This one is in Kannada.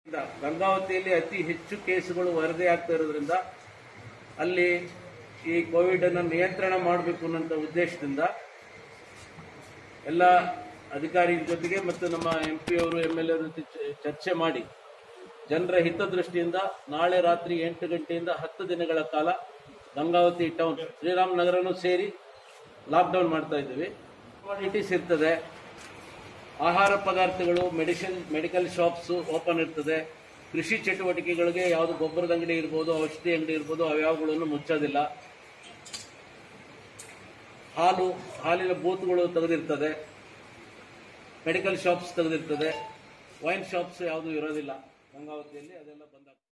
ಗಂಗಾವತಿಯಲ್ಲಿ ಅತಿ ಹೆಚ್ಚು ಕೇಸುಗಳು ವರದಿ ಆಗ್ತಾ ಇರೋದ್ರಿಂದ ಅಲ್ಲಿ ಈ ಕೋವಿಡ್ ಅನ್ನು ನಿಯಂತ್ರಣ ಮಾಡಬೇಕು ಅನ್ನೋ ಉದ್ದೇಶದಿಂದ ಎಲ್ಲ ಅಧಿಕಾರಿಗಳ ಜೊತೆಗೆ ಮತ್ತು ನಮ್ಮ ಎಂ ಪಿ ಅವರು ಎಂ ಎಲ್ ಜೊತೆ ಚ- ಚರ್ಚೆ ಮಾಡಿ ಜನರ ಹಿತದೃಷ್ಟಿಯಿಂದ ನಾಳೆ ರಾತ್ರಿ ಎಂಟು ಗಂಟೆಯಿಂದ ಹತ್ತು ದಿನಗಳ ಕಾಲ ಗಂಗಾವತಿ ಟೌನ್ ಶ್ರೀರಾಮನಗರನೂ ಸೇರಿ ಲಾಕ್ಡೌನ್ ಮಾಡ್ತಾ ಇದ್ದೀವಿ ಕ್ವಾಲಿಟೀಸ್ ಇರ್ತದೆ ಆಹಾರ ಪದಾರ್ಥಗಳು ಮೆಡಿಸಿನ್ ಮೆಡಿಕಲ್ ಶಾಪ್ಸ್ ಓಪನ್ ಇರ್ತದೆ ಕೃಷಿ ಚಟುವಟಿಕೆಗಳಿಗೆ ಯಾವುದು ಗೊಬ್ಬರದ ಅಂಗಡಿ ಇರ್ಬೋದು ಔಷಧಿ ಅಂಗಡಿ ಇರ್ಬೋದು ಅವ್ಯಾವುಗಳನ್ನು ಮುಚ್ಚೋದಿಲ್ಲ ಹಾಲು ಹಾಲಿನ ಬೂತ್ಗಳು ತೆಗೆದಿರ್ತದೆ ಮೆಡಿಕಲ್ ಶಾಪ್ಸ್ ತೆಗೆದಿರ್ತದೆ ವೈನ್ ಶಾಪ್ಸ್ ಯಾವುದು ಇರೋದಿಲ್ಲ ಗಂಗಾವತಿಯಲ್ಲಿ ಅದೆಲ್ಲ ಬಂದ